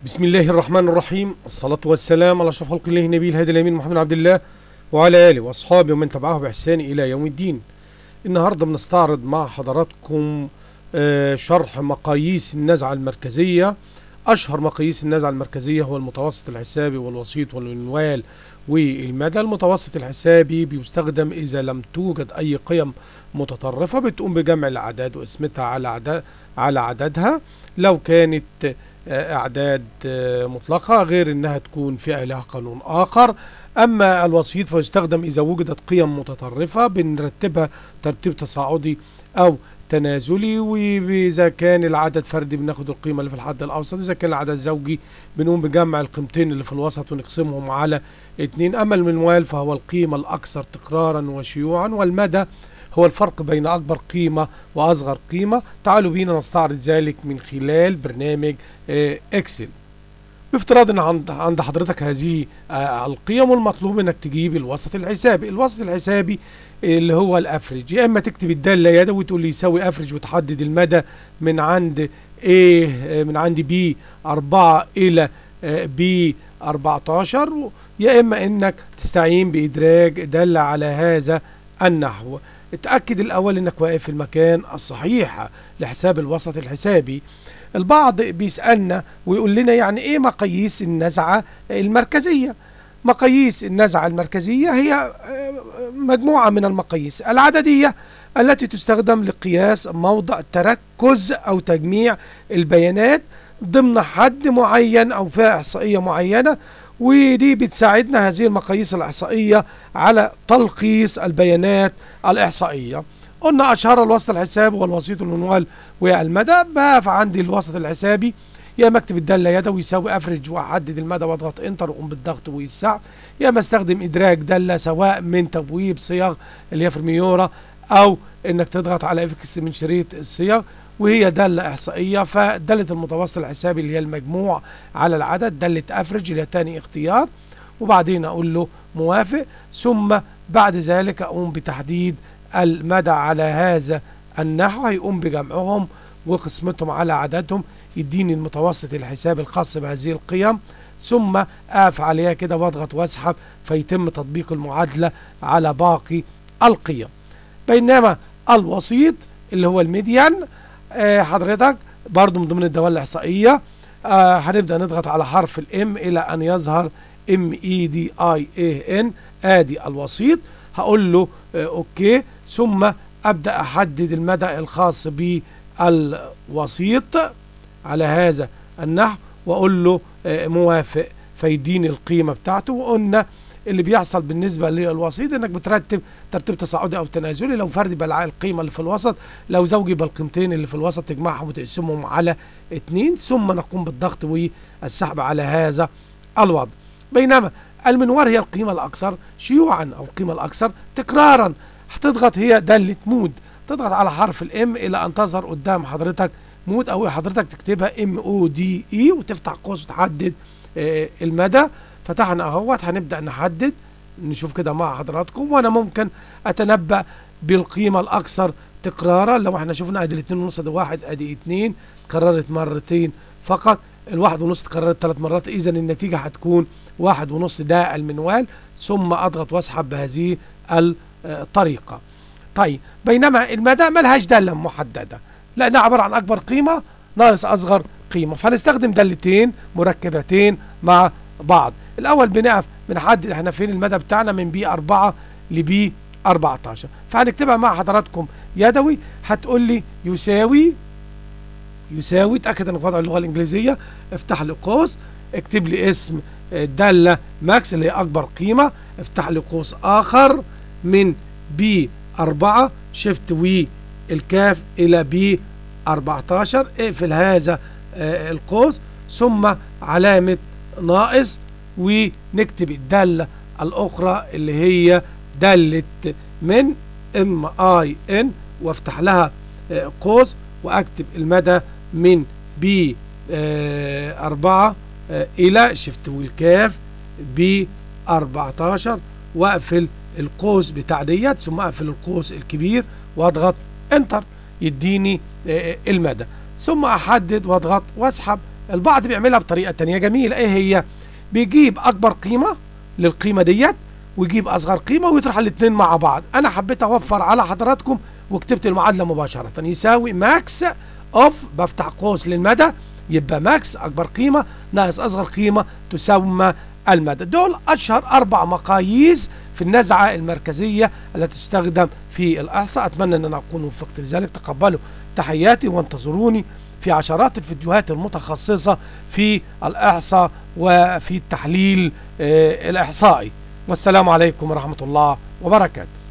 بسم الله الرحمن الرحيم الصلاة والسلام على أشرف خلق الله النبي الهادي الأمين محمد عبد الله وعلى آله وأصحابه ومن تبعه بإحسان إلى يوم الدين النهاردة بنستعرض مع حضراتكم آه، شرح مقاييس النزعة المركزية أشهر مقاييس النزعة المركزية هو المتوسط الحسابي والوسيط والمنوال والمدى المتوسط الحسابي بيستخدم إذا لم توجد أي قيم متطرفة بتقوم بجمع الأعداد وقسمتها على عدد على عددها لو كانت آه، أعداد آه، مطلقة غير أنها تكون فئة لها قانون آخر أما الوسيط فيستخدم إذا وجدت قيم متطرفة بنرتبها ترتيب تصاعدي أو تنازلي وإذا كان العدد فردي بناخد القيمة اللي في الحد الأوسط إذا كان العدد زوجي بنقوم بجمع القيمتين اللي في الوسط ونقسمهم على اتنين أما المنوال فهو القيمة الأكثر تكرارا وشيوعا والمدى هو الفرق بين أكبر قيمة وأصغر قيمة تعالوا بينا نستعرض ذلك من خلال برنامج آه، إكسل بافتراض ان عند عند حضرتك هذه آه، القيم والمطلوب انك تجيب الوسط الحسابي الوسط الحسابي اللي هو الافرج يا اما تكتب الداله يدوي وتقول لي يساوي افرج وتحدد المدى من عند A آه، من عند B 4 الى آه، B 14 و- يا اما انك تستعين بادراج داله على هذا النحو اتاكد الاول انك واقف في المكان الصحيح لحساب الوسط الحسابي البعض بيسألنا ويقول لنا يعني ايه مقاييس النزعة المركزية مقاييس النزعة المركزية هي آه، مجموعة من المقاييس العددية التي تستخدم لقياس موضع تركز أو تجميع البيانات ضمن حد معين أو فئة إحصائية معينة ودي بتساعدنا هذه المقاييس الإحصائية على تلخيص البيانات الإحصائية قلنا أشهر الوسط الحسابي والوسيط والمنوال والمدى بقى فعندي الوسط الحسابي يا اما اكتب الداله يدوي يساوي افرج واحدد المدى واضغط انتر واقوم بالضغط والسحب يا اما استخدم ادراج داله سواء من تبويب صيغ اللي هي فرميورا او انك تضغط على افكس من شريط الصيغ وهي داله احصائيه فداله المتوسط الحسابي اللي هي المجموع على العدد داله افرج اللي هي تاني اختيار وبعدين اقول له موافق ثم بعد ذلك اقوم بتحديد المدى على هذا النحو هيقوم بجمعهم وقسمتهم على عددهم يديني المتوسط الحسابي الخاص بهذه القيم ثم اقف عليها كده واضغط واسحب فيتم تطبيق المعادله على باقي القيم بينما الوسيط اللي هو الميديان آه حضرتك برضو من ضمن الدوال الاحصائيه آه هنبدا نضغط على حرف الام الى ان يظهر ام اي دي اي اي ان ادي الوسيط هقول له آه اوكي ثم ابدا احدد المدى الخاص بالوسيط على هذا النحو واقول له آه، موافق فيديني القيمه بتاعته وقلنا اللي بيحصل بالنسبه للوسيط انك بترتب ترتيب تصاعدي او تنازلي لو فردي بقى القيمه اللي في الوسط لو زوجي يبقى القيمتين اللي في الوسط تجمعهم وتقسمهم على اتنين ثم نقوم بالضغط والسحب على هذا الوضع بينما المنوار هي القيمه الاكثر شيوعا او القيمه الاكثر تكرارا هتضغط هي داله مود تضغط على حرف الام الى ان تظهر قدام حضرتك مود او حضرتك تكتبها ام او دي اي وتفتح قوس وتحدد آه، المدى فتحنا اهوت هنبدا نحدد نشوف كده مع حضراتكم وانا ممكن اتنبأ بالقيمه الاكثر تكرارا لو احنا شفنا ادي الاتنين ونص ادي واحد ادي اتنين اتكررت مرتين فقط الواحد ونص اتكررت ثلاث مرات اذا النتيجه هتكون واحد ونص ده المنوال ثم اضغط واسحب بهذه الطريقه طيب بينما المدى ملهاش داله محدده لانها عباره عن اكبر قيمه ناقص اصغر قيمه فهنستخدم دالتين مركبتين مع بعض الاول بنقف بنحدد احنا فين المدى بتاعنا من بي 4 لبي 14 فهنكتبها مع حضراتكم يدوي هتقول لي يساوي يساوي تاكد انك وضع اللغه الانجليزيه افتح لي قوس اكتب لي اسم الداله ماكس اللي هي اكبر قيمه افتح لي قوس اخر من بي 4 شيفت وي الكاف الى بي 14 اقفل هذا آه، القوس ثم علامه ناقص ونكتب الداله الاخرى اللي هي داله من ام اي ان وافتح لها آه، قوس واكتب المدى من بي آه، أربعة آه، إلى شفت والكاف ب 14 واقفل القوس بتاع ديت ثم اقفل القوس الكبير واضغط انتر يديني آه، المدى ثم احدد واضغط واسحب البعض بيعملها بطريقة تانية جميلة ايه هي بيجيب اكبر قيمة للقيمة ديت ويجيب اصغر قيمة ويطرح الاتنين مع بعض انا حبيت اوفر على حضراتكم وكتبت المعادلة مباشرة يساوي ماكس اوف بفتح قوس للمدى يبقى ماكس اكبر قيمة ناقص اصغر قيمة تسمى المدى دول اشهر اربع مقاييس في النزعة المركزية التي تستخدم في الاحصاء اتمنى ان انا اكون وفقت لذلك تقبلوا تحياتي وانتظروني في عشرات الفيديوهات المتخصصة في الإحصاء وفي التحليل الإحصائي والسلام عليكم ورحمة الله وبركاته